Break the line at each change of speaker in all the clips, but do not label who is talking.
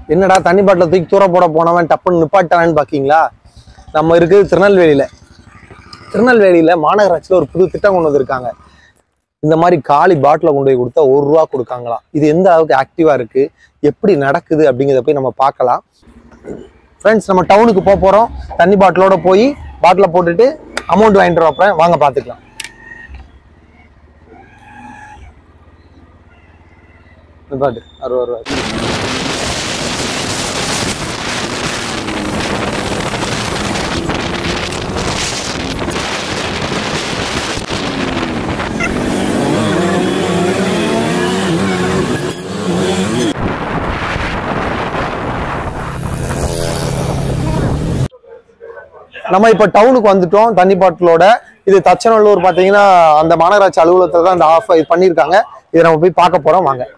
என்னடா தண்ணி பாட்டில் தூக்கி தூர போட போனவன் டப்புன்னு நிப்பாட்டானு பாக்கீங்களா நம்ம இருக்குது திருநெல்வேலியில திருநெல்வேலியில மாநகராட்சியில ஒரு புது திட்டம் கொண்டு வந்திருக்காங்க இந்த மாதிரி காலி பாட்டில கொண்டு போய் கொடுத்தா ஒரு ரூபா கொடுக்காங்களாம் இது எந்த அளவுக்கு ஆக்டிவா இருக்கு எப்படி நடக்குது அப்படிங்கிறத போய் நம்ம பார்க்கலாம் ஃப்ரெண்ட்ஸ் நம்ம டவுனுக்கு போக போறோம் தண்ணி பாட்டிலோட போய் பாட்டில போட்டுட்டு அமௌண்ட் வாங்கிட்டு வரோம் அப்புறம் வாங்க பார்த்துக்கலாம் இந்த பாட்டு அறுபது ரூபா நம்ம இப்ப டவுனுக்கு வந்துட்டோம் தண்ணி பாட்டிலோட இது தச்சநல்லூர் பாத்தீங்கன்னா அந்த மாநகராட்சி அலுவலகத்துல தான் இந்த ஆஃப் இது பண்ணியிருக்காங்க இதை நம்ம போய் பார்க்க போறோம் வாங்க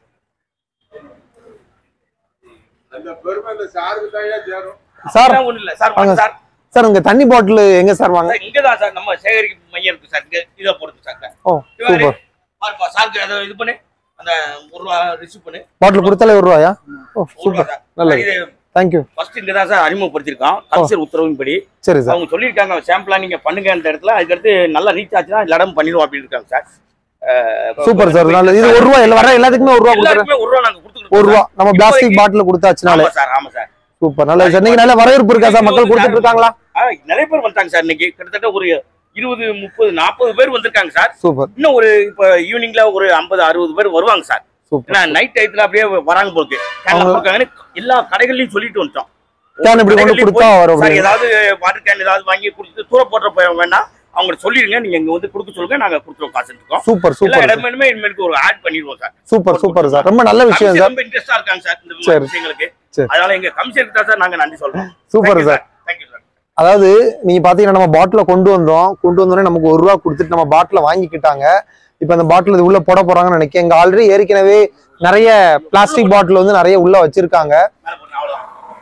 அந்த பெருமை இந்த சாருக்கு தான் சேரும்
சார்
அதெல்லாம் ஒண்ணும் இல்ல சார்
வாங்க
வாங்க சார்
சார் உங்க தண்ணி பாட்டில் எங்க சார் வாங்க
சார் இங்கதான் சார் நம்ம சேகரிப்பு மையம் இருக்கு சார் இங்க இதை போடுது சார்
ஓ
இவரு
சூப்பர்
பாருப்பா சாருக்கு அதை இது பண்ணு அந்த ஒரு ரூபா ரிசீவ் பண்ணு
பாட்டில் கொடுத்தாலே ஒரு ரூபாயா ஓ
ஒரு ரூபா
சூப்பர்
சார்
நல்லது
இது
தேங்க்யூ
ஃபர்ஸ்ட் இங்க தான் சார் அறிமுகப்படுத்திருக்கோம் கமிஷனர் உத்தரவின்படி
சரி சார்
அவங்க சொல்லியிருக்காங்க சாம்பிளா நீங்க பண்ணுங்க அந்த இடத்துல அதுக்கடுத்து நல்லா ரீச் ஆச்சுன்னா எல்லா இடமும் பண்ணிடுவோம் அப்படின்னு இருக்காங்க சார் அஹ்
சூப்பர் சார் நல்லது இது ஒரு ரூபா இல்ல வர எல்லாத்துக்குமே ஒரு ரூபா கொடுக்குறேன்
எல்லாருக்குமே ஒரு ரூபா நாங்க கொடுத்துருக்கோம்
ஒரு ரூபா நம்ம பிளாஸ்டிக் பாட்டில் கொடுத்தாச்சுனாலே
ஆமா சார் ஆமா சார்
சூப்பர் நல்லது சார் நீங்க நல்ல வரவேற்பு இருக்கா சார் மக்கள் கொடுத்துட்டு இருக்காங்களா
ஆ, நிறைய பேர் வந்துட்டாங்க சார் இன்னைக்கு கிட்டத்தட்ட ஒரு இருபது முப்பது நாற்பது பேர் வந்திருக்காங்க சார்
சூப்பர்
இன்னும் ஒரு இப்ப ஈவினிங்ல ஒரு ஐம்பது அறுபது பேர் வருவாங்க சார்
சூப்பர்
ஏன்னா நைட் டயத்துல அப்படியே வராங்க போக்கு கேன்ல
அவங்க-
கொடுக்காங்கன்னு எல்லா கடைகள்லயும் சொல்லிட்டு வந்துட்டோம்
கேன் இப்படி கொண்டு
கடைகள்லயும்
கொடுத்தா
போய்,
வரும்
சார்
அப்படின்னு.
ஏதாவது வாட்டர் கேன் ஏதாவது வாங்கி கொடுத்து தூர போடுற போய் வேண்டாம் அவங்கள்ட்ட சொல்லிருங்க நீங்க இங்க வந்து கொடுக்க சொல்லுங்க நாங்க கொடுத்துருவோம் காசு இருக்கோம்
சூப்பர்
எல்லா
சூப்பர் சார்.
இடமே இனிமேலுக்கு ஒரு ஆட் பண்ணிடுவோம் சார்
சூப்பர் சூப்பர் சார் ரொம்ப நல்ல விஷயம்
கமிஷன்
சார்
ரொம்ப இன்ட்ரெஸ்டா இருக்காங்க சார் இந்த
சரி.
மாதிரி விஷயங்களுக்கு
சரி.
அதனால எங்க கமிஷனுக்கு தான் சார் நாங்க நன்றி சொல்றோம்
சூப்பர் சார்
தேங்க்யூ சார்
அதாவது நீங்க பாத்தீங்கன்னா நம்ம பாட்டில கொண்டு வந்தோம் கொண்டு வந்தோடனே நமக்கு ஒரு ரூபா கொடுத்துட்டு நம்ம பாட்டில வாங்கிக்கிட்டாங்க இப்ப அந்த பாட்டில் இது உள்ள போட போறாங்கன்னு நினைக்கிறேன் இங்க ஆல்ரெடி ஏற்கனவே நிறைய பிளாஸ்டிக் பாட்டில் வந்து நிறைய உள்ள வச்சிருக்காங்க
மேல போடுங்க அவ்வளவுதான்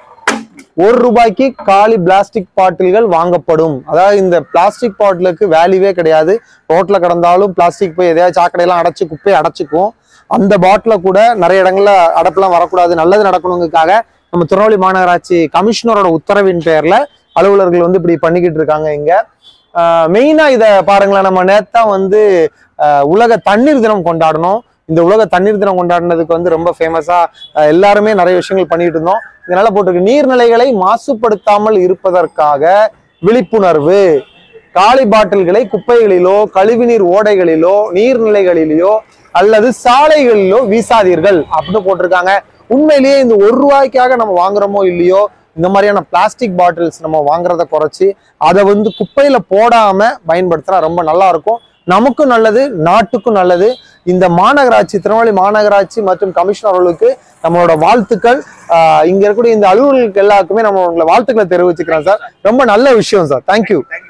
ஒரு ரூபாய்க்கு காலி பிளாஸ்டிக் பாட்டில்கள் வாங்கப்படும் அதாவது இந்த பிளாஸ்டிக் பாட்டிலுக்கு வேல்யூவே கிடையாது ரோட்ல கிடந்தாலும் பிளாஸ்டிக் போய் எதையாவது சாக்கடையெல்லாம் அடைச்சு குப்பையை அடைச்சிக்கும் அந்த பாட்டில கூட நிறைய இடங்கள்ல அடைப்பெல்லாம் வரக்கூடாது நல்லது நடக்கணுங்கிறதுக்காக நம்ம திருநெல்வேலி மாநகராட்சி கமிஷனரோட உத்தரவின் பேர்ல அலுவலர்கள் வந்து இப்படி பண்ணிக்கிட்டு இருக்காங்க இங்க மெயினா இத பாருங்களேன் நம்ம நேத்தா வந்து ஆஹ், உலக தண்ணீர் தினம் கொண்டாடணும் இந்த உலக தண்ணீர் தினம் கொண்டாடினதுக்கு வந்து ரொம்ப ஃபேமஸா எல்லாருமே நிறைய விஷயங்கள் பண்ணிட்டு இருந்தோம் இதனால போட்டிருக்கு நீர்நிலைகளை மாசுபடுத்தாமல் இருப்பதற்காக விழிப்புணர்வு காலி பாட்டில்களை குப்பைகளிலோ கழிவுநீர் ஓடைகளிலோ நீர்நிலைகளிலோ அல்லது சாலைகளிலோ வீசாதீர்கள் அப்படின்னு போட்டிருக்காங்க உண்மையிலேயே இந்த ஒரு ரூபாய்க்காக நம்ம வாங்குறோமோ இல்லையோ இந்த மாதிரியான பிளாஸ்டிக் பாட்டில்ஸ் நம்ம வாங்குறத குறைச்சி அதை வந்து குப்பையில போடாம பயன்படுத்தினா ரொம்ப நல்லா இருக்கும் நமக்கும் நல்லது நாட்டுக்கும் நல்லது இந்த மாநகராட்சி திருநெல்வேலி மாநகராட்சி மற்றும் கமிஷனர் அவர்களுக்கு நம்மளோட வாழ்த்துக்கள் ஆஹ் இங்க இருக்கக்கூடிய இந்த அலுவலர்களுக்கு எல்லாருக்குமே நம்ம உங்களை வாழ்த்துக்களை தெரிவிச்சுக்கிறோம் சார் ரொம்ப நல்ல விஷயம் சார் தேங்க்யூ
தேங்க்யூ